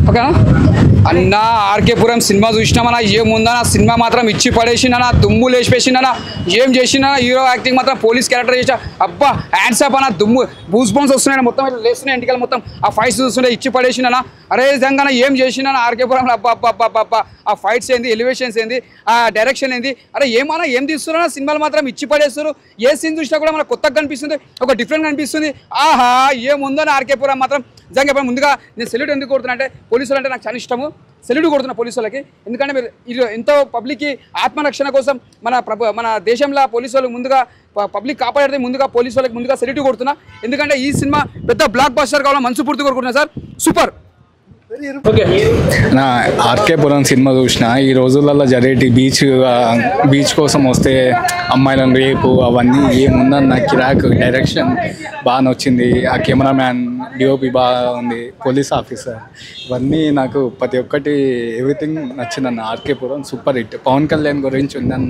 ఓకేనా అన్న RK Puram cinema చూసినామన్నా ఏముందన్నా cinema మాత్రం ఇచ్చి పడేసిందన్నా దుమ్ము లేచిపేసిందన్నా ఏం చేసిందన్నా హీరో యాక్టింగ్ మాత్రం పోలీస్ క్యారెక్టర్ చేసా అబ్బా హ్యాండ్స్ అప్ అన్న దుమ్ము బూస్ బౌన్స్ వస్తున్నాయి మొత్తం ఇట్లా లేస్తున్నాయి ఇంటికి మొత్తం ఆ ఫైట్స్ చూస్తుంటే ఇచ్చి పడేసిందన్నా అరే నిజంగా ఏం చేసిందన్నా ఆర్కేపురంలో అబ్బా అబ్బా అబ్బా అబ్బా అబ్బా ఆ ఫైట్స్ ఏంది ఎలివేషన్స్ ఏంది ఆ డైరెక్షన్ ఏంది అరే ఏమన్నా ఏం తీస్తున్నా సినిమాలు మాత్రం ఇచ్చి పడేస్తారు ఏ సీన్ చూసినా కూడా మనకు కొత్తగా కనిపిస్తుంది ఒక డిఫరెంట్ కనిపిస్తుంది ఆహా ఏముందని ఆర్కేపురం మాత్రం నిజంగా చెప్పండి ముందుగా నేను సెల్యూట్ ఎందుకు కొడుతున్నా అంటే పోలీసులు అంటే నాకు చాలా ఇష్టము సెల్యూట్ కొడుతున్నా పోలీసులకి ఎందుకంటే మీరు ఇది ఎంతో పబ్లిక్కి ఆత్మరక్షణ కోసం మన ప్రభు మన దేశంలో పోలీసు వాళ్ళకి ముందుగా ప- పబ్లిక్ కాపాడే ముందుగా పోలీసు వాళ్ళకి ముందుగా సెల్యూట్ కొడుతున్నా ఎందుకంటే ఈ సినిమా పెద్ద బ్లాక్ బస్టర్ కావాలని మనసు పూర్తి కోరుకుంటున్నా సార్ సూపర్ ఓకే నా ఆర్కేపురం సినిమా చూసిన ఈ రోజులలో జరిగేటి బీచ్ బీచ్ కోసం వస్తే అమ్మాయిలను రేపు అవన్నీ ఏముందన్న కిరాక్ డైరెక్షన్ బాగా నచ్చింది ఆ కెమెరామ్యాన్ డిఓపి బాగా ఉంది పోలీస్ ఆఫీసర్ ఇవన్నీ నాకు ప్రతి ఒక్కటి everything నచ్చిందన్న RK Puram super hit Pawan Kalyan గురించి ఉందన్న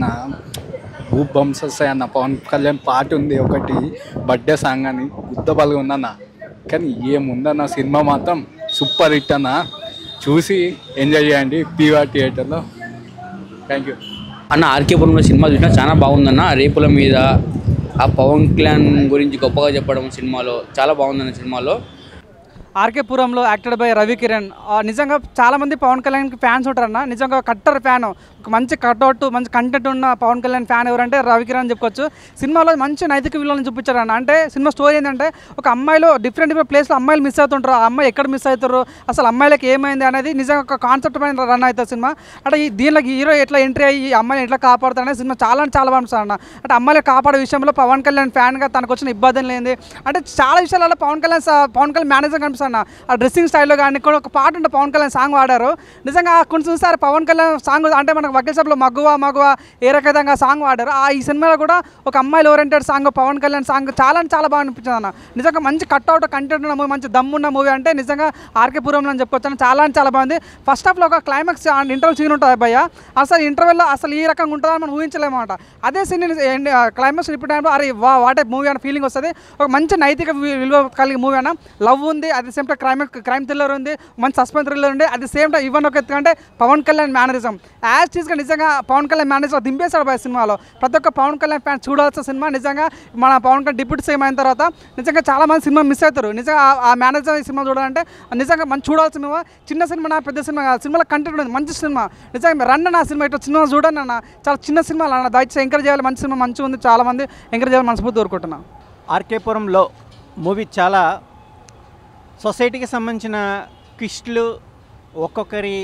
ఊప్ బంప్స్ వస్తాయన్న పవన్ కళ్యాణ్ పాట ఉంది ఒకటి బర్త్డే సాంగ్ అని గుద్దబలుగా ఉందన్న కానీ ఏముందన్న సినిమా మాత్రం సూపర్ హిట్ అన్న చూసి ఎంజాయ్ చేయండి పీవీఆర్ థియేటర్లో థ్యాంక్ యూ అన్న ఆర్కేపురంలో సినిమా చూసినా చాలా బాగుందన్న రేపుల మీద ఆ పవన్ కళ్యాణ్ గురించి గొప్పగా చెప్పడం సినిమాలో చాలా బాగుందన్న సినిమాలో ఆర్కేపురంలో యాక్టెడ్ బై రవి కిరణ్ ఆ, నిజంగా చాలామంది పవన్ కళ్యాణ్కి ఫ్యాన్స్ ఉంటారన్న నిజంగా కట్టర్ ఫ్యాన్ ఒక మంచి కట్అవుట్ మంచి కంటెంట్ ఉన్న పవన్ కళ్యాణ్ ఫ్యాన్ ఎవరంటే రవి కిరణ్ అని చెప్పుకోవచ్చు సినిమాలో మంచి నైతిక విలువలను చూపించారన్న అంటే సినిమా స్టోరీ ఏంటంటే ఒక అమ్మాయిలో డిఫరెంట్ డిఫరెంట్ ప్లేస్లో అమ్మాయిలు మిస్ అవుతుంటారు ఆ అమ్మాయి ఎక్కడ మిస్ అవుతారు అసలు అమ్మాయిలకి ఏమైంది అనేది నిజంగా ఒక కాన్సెప్ట్ పైన రన్ అవుతుంది సినిమా అంటే ఈ దీనిలోకి హీరో ఎట్లా ఎంట్రీ అయ్యి ఈ అమ్మాయిని ఎట్లా కాపాడుతారు అనేది సినిమా చాలా అంటే చాలా బాగుంటుంది అన్న అంటే అమ్మాయిలు కాపాడే విషయంలో పవన్ కళ్యాణ్ ఫ్యాన్గా తనకు వచ్చిన ఇబ్బంది లేనిది అంటే చాలా విషయాలలో పవన్ కళ్యాణ్ సా- పవన్ కళ్యాణ్ మేనేజర్ కనిపిస్తాను ఆ డ్రెస్సింగ్ స్టైల్లో కానీ కూడా ఒక పాట ఉంటే పవన్ కళ్యాణ్ సాంగ్ వాడారు నిజంగా కొంచెం చూసారు పవన్ కళ్యాణ్ సాంగ్ అంటే మనకు వకీల్ సాబ్లో మగువ మగువ ఏ రకంగా సాంగ్ వాడారు ఆ ఈ సినిమాలో కూడా ఒక అమ్మాయిలు oriented song Pawan Kalyan song చాలా అంటే చాలా బాగా అనిపించింది అన్న నిజంగా మంచి కట్అవుట్ కంటెంట్ ఉన్న మూవీ మంచి దమ్మున్న మూవీ అంటే నిజంగా ఆర్కే పురంలో అని చెప్పొచ్చు అన్న. చాలా అంటే చాలా బాగుంది ఫస్ట్ హాఫ్లో ఒక క్లైమాక్స్ ఇంటర్వల్ సీన్ ఉంటుంది భయ్య అసలు ఇంటర్వెల్లో అసలు ఈ రకంగా ఉంటుందని మనం ఊహించలేము అనమాట అదే సీన్ క్లైమాక్స్ రిపీట్ అయినప్పుడు అరే వా వాటే మూవీ అనే ఫీలింగ్ వస్తుంది ఒక మంచి నైతిక వి- విలువ కలిగి మూవీ అన్న లవ్ ఉంది at the same time crime crime thriller ఉంది మంచి సస్పెన్స్ థ్రిల్లర్ ఉంది అట్ ది సేమ్ టైం ఇవన్నీ ఒక ఎత్తు అంటే పవన్ కళ్యాణ్ మేనరిజం యాజ్ చీజ్గా నిజంగా పవన్ కళ్యాణ్ మేనేజర్ దింపేశాడు బాయ్ సినిమాలో ప్రతి ఒక్క పవన్ కళ్యాణ్ ఫ్యాన్ చూడాల్సిన సినిమా నిజంగా మన పవన్ కళ్యాణ్ డిప్యూటీ సీఎం అయిన తర్వాత నిజంగా చాలా మంది సినిమా మిస్ అవుతారు నిజంగా ఆ- ఆ మేనేజర్ ఈ సినిమా చూడాలంటే నిజంగా మనం చూడాల్సిన సినిమా చిన్న సినిమా నా పెద్ద సినిమా కాదు సినిమాలో కంటెంట్ ఉంది మంచి సినిమా నిజంగా రన్ నా సినిమా ఇట్లా సినిమా చూడండి అన్న చాలా చిన్న సినిమా అన్న దయచేసి ఎంకరేజ్ చేయాలి మంచి సినిమా మంచిగా ఉంది చాలా మంది ఎంకరేజ్ చేయాలి మనస్ఫూర్తి కోరుకుంటున్నాను ఆర్కేపురంలో మూవీ చాలా సొసైటీకి సంబంధించిన క్విస్టులు ఒక్కొక్కరి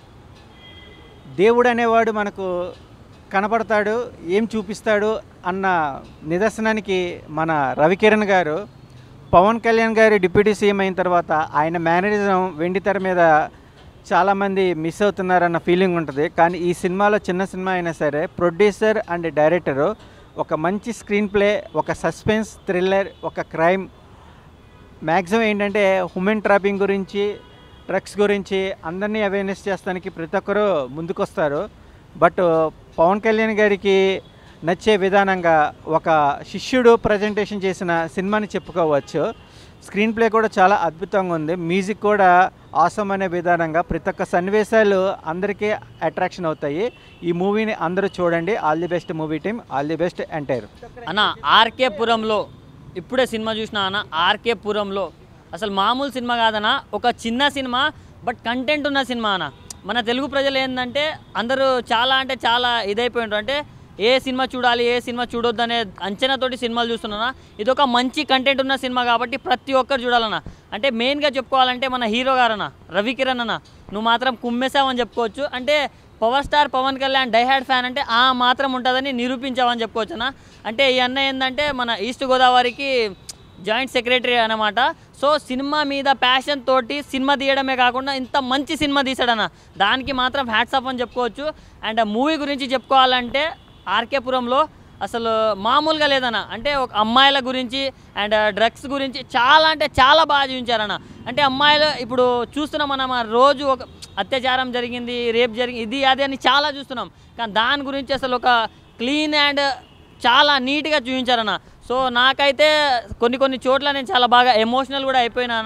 దేవుడు అనేవాడు మనకు కనపడతాడు ఏం చూపిస్తాడు అన్న నిదర్శనానికి మన రవికిరణ్ గారు పవన్ కళ్యాణ్ గారు డిప్యూటీ సీఎం అయిన తర్వాత ఆయన మేనరిజం వెండి తెర మీద చాలామంది మిస్ అవుతున్నారన్న ఫీలింగ్ ఉంటుంది కానీ ఈ సినిమాలో చిన్న సినిమా అయినా సరే ప్రొడ్యూసర్ అండ్ డైరెక్టరు ఒక మంచి స్క్రీన్ ప్లే ఒక సస్పెన్స్ థ్రిల్లర్ ఒక క్రైమ్ మ్యాక్సిమం ఏంటంటే హ్యూమన్ ట్రాపింగ్ గురించి డ్రగ్స్ గురించి అందరినీ అవేర్నెస్ చేస్తానికి ప్రతి ఒక్కరూ ముందుకొస్తారు బట్ పవన్ కళ్యాణ్ గారికి నచ్చే విధానంగా ఒక శిష్యుడు ప్రజెంటేషన్ చేసిన సినిమాని చెప్పుకోవచ్చు స్క్రీన్ ప్లే కూడా చాలా అద్భుతంగా ఉంది మ్యూజిక్ కూడా ఆసమ్ అనే విధానంగా ప్రతి ఒక్క సన్నివేశాలు అందరికీ అట్రాక్షన్ అవుతాయి ఈ మూవీని అందరూ చూడండి all the best movie team all the best entire అన్న ఆర్కే పురంలో ఇప్పుడే సినిమా చూసిన అన్న ఆర్కే పురంలో అసలు మామూలు సినిమా కాదన్న ఒక చిన్న సినిమా బట్ కంటెంట్ ఉన్న సినిమా అన్న మన తెలుగు ప్రజలు ఏంటంటే అందరూ చాలా అంటే చాలా ఇదైపోయి ఉంటారు అంటే ఏ సినిమా చూడాలి ఏ సినిమా చూడొద్దు అనే అంచనాతోటి సినిమాలు చూస్తున్నా ఇది ఒక మంచి కంటెంట్ ఉన్న సినిమా కాబట్టి ప్రతి ఒక్కరు చూడాలన్న అంటే మెయిన్గా చెప్పుకోవాలంటే మన హీరో గారన్న రవికిరణ్ అన్న నువ్వు మాత్రం కుమ్మేసావని చెప్పుకోవచ్చు అంటే పవర్ స్టార్ పవన్ కళ్యాణ్ డైహాడ్ ఫ్యాన్ అంటే ఆ మాత్రం ఉంటుందని నిరూపించావని చెప్పుకోవచ్చు అన్న అంటే ఈ అన్న ఏంటంటే మన ఈస్ట్ గోదావరికి జాయింట్ సెక్రటరీ అనమాట సో సినిమా మీద ప్యాషన్ తోటి సినిమా తీయడమే కాకుండా ఇంత మంచి సినిమా తీసాడన్న దానికి మాత్రం హ్యాట్సాప్ అని చెప్పుకోవచ్చు అండ్ మూవీ గురించి చెప్పుకోవాలంటే ఆర్కేపురంలో అసలు మామూలుగా లేదన్న అంటే ఒక అమ్మాయిల గురించి అండ్ డ్రగ్స్ గురించి చాలా అంటే చాలా బాగా చూపించారన్న అంటే అమ్మాయిలు ఇప్పుడు చూస్తున్నాం మనం ఆ రోజు ఒక అత్యాచారం జరిగింది రేప్ జరిగింది ఇది అది అని చాలా చూస్తున్నాం కానీ దాని గురించి అసలు ఒక క్లీన్ అండ్ చాలా నీట్గా చూపించారన్న సో నాకైతే కొన్ని కొన్ని చోట్ల నేను చాలా బాగా ఎమోషనల్ కూడా అయిపోయినానా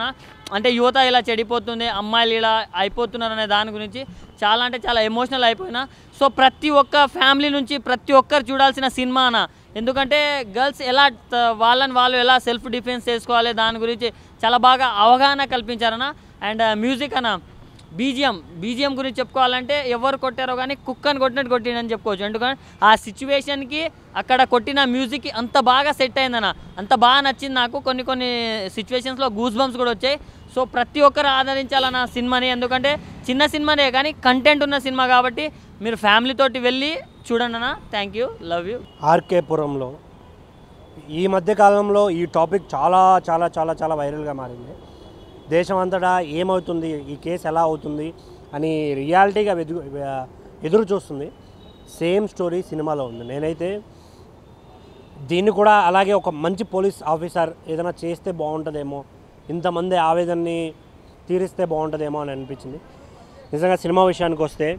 అంటే యువత ఇలా చెడిపోతుంది అమ్మాయిలు ఇలా అయిపోతున్నారు అనే దాని గురించి చాలా అంటే చాలా ఎమోషనల్ అయిపోయినా సో ప్రతి ఒక్క ఫ్యామిలీ నుంచి ప్రతి ఒక్కరు చూడాల్సిన సినిమా అన్న ఎందుకంటే గర్ల్స్ ఎలా త- వాళ్ళని వాళ్ళు ఎలా సెల్ఫ్ డిఫెన్స్ చేసుకోవాలి దాని గురించి చాలా బాగా అవగాహన కల్పించారన్న అండ్ మ్యూజిక్ అన్న బీజిఎం బీజిఎం గురించి చెప్పుకోవాలంటే ఎవరు కొట్టారో కానీ కుక్కని కొట్టినట్టు కొట్టిండని చెప్పుకోవచ్చు ఎందుకంటే ఆ సిచ్యువేషన్కి అక్కడ కొట్టిన మ్యూజిక్ అంత బాగా సెట్ అయిందన్న అంత బాగా నచ్చింది నాకు కొన్ని కొన్ని సిచ్యువేషన్స్లో గూస్ బంప్స్ కూడా వచ్చాయి సో ప్రతి ఒక్కరు ఆదరించాలన్న సినిమాని ఎందుకంటే చిన్న సినిమానే కానీ కంటెంట్ ఉన్న సినిమా కాబట్టి మీరు ఫ్యామిలీ తోటి వెళ్ళి చూడండి అన్న థ్యాంక్ యూ లవ్ యూ ఆర్కేపురంలో ఈ మధ్య కాలంలో ఈ టాపిక్ చాలా చాలా చాలా చాలా వైరల్గా మారింది దేశం అంతటా ఏమవుతుంది ఈ కేసు ఎలా అవుతుంది అని రియాలిటీగా వెదుగు ఎదురు చూస్తుంది సేమ్ స్టోరీ సినిమాలో ఉంది నేనైతే దీన్ని కూడా అలాగే ఒక మంచి పోలీస్ ఆఫీసర్ ఏదైనా చేస్తే బాగుంటుందేమో ఇంతమంది ఆవేదనని తీరిస్తే బాగుంటుందేమో అని అనిపించింది నిజంగా సినిమా విషయానికి వస్తే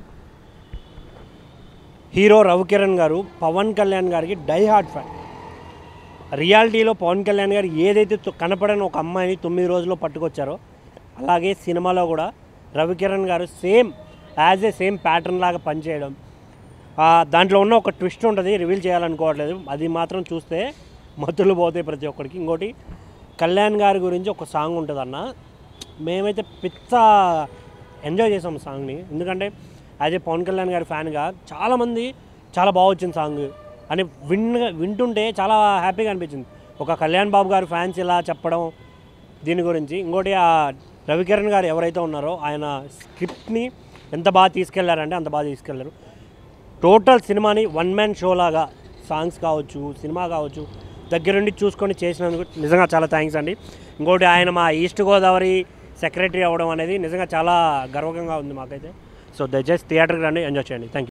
హీరో రవికిరణ్ గారు పవన్ కళ్యాణ్ గారికి డై హార్ట్ ఫ్యాన్ రియాలిటీలో పవన్ కళ్యాణ్ గారు ఏదైతే తొ- కనపడని ఒక అమ్మాయిని తొమ్మిది రోజుల్లో పట్టుకొచ్చారో అలాగే సినిమాలో కూడా రవికిరణ్ గారు same as a same pattern లాగా పనిచేయడం ఆ, దాంట్లో ఉన్న ఒక ట్విస్ట్ ఉంటుంది రివీల్ చేయాలనుకోవట్లేదు అది మాత్రం చూస్తే మత్తులు పోతాయి ప్రతి ఒక్కరికి ఇంకోటి కళ్యాణ్ గారి గురించి ఒక సాంగ్ ఉంటుంది అన్న మేమైతే పిచ్చ ఎంజాయ్ చేసాం సాంగ్ని ఎందుకంటే యాజ్ ఏ పవన్ కళ్యాణ్ గారి ఫ్యాన్గా చాలామంది చాలా బాగా వచ్చింది సాంగ్ అని విన్ వింటుంటే చాలా హ్యాపీగా అనిపించింది ఒక కళ్యాణ్ బాబు గారి ఫ్యాన్స్ ఇలా చెప్పడం దీని గురించి ఇంకోటి ఆ రవికిరణ్ గారు ఎవరైతే ఉన్నారో ఆయన స్క్రిప్ట్ని ఎంత బాగా తీసుకెళ్లారంటే అంత బాగా తీసుకెళ్లారు టోటల్ సినిమాని వన్ మ్యాన్ షో లాగా సాంగ్స్ కావచ్చు సినిమా కావచ్చు దగ్గరుండి చూసుకొని చేసినందుకు నిజంగా చాలా థ్యాంక్స్ అండి ఇంకోటి ఆయన మా ఈస్ట్ గోదావరి సెక్రటరీ అవ్వడం అనేది నిజంగా చాలా గర్వకంగా ఉంది మాకైతే సో దయచేసి థియేటర్కి రండి ఎంజాయ్ చేయండి థ్యాంక్ యూ